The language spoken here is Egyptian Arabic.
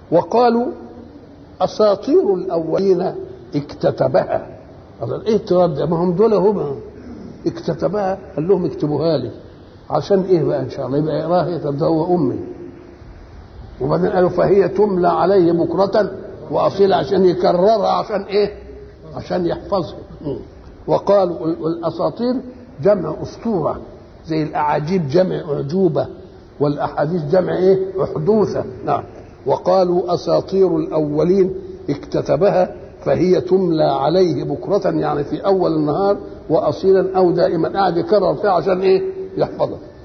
وقالوا اساطير الاولين اكتتبها قال ايه التراب ده ما هم دول هم اكتتبها قال لهم اكتبوها لي عشان ايه بقى ان شاء الله يبقى يقراها طب ده هو امي وبعدين قالوا فهي تملى عليه بكرة وأصيل عشان يكررها عشان إيه؟ عشان يحفظها وقالوا الأساطير جمع أسطورة زي الأعاجيب جمع أعجوبة والأحاديث جمع إيه؟ أحدوثة نعم وقالوا أساطير الأولين اكتتبها فهي تملى عليه بكرة يعني في أول النهار وأصيلا أو دائما قاعد يكرر فيها عشان إيه؟ يحفظها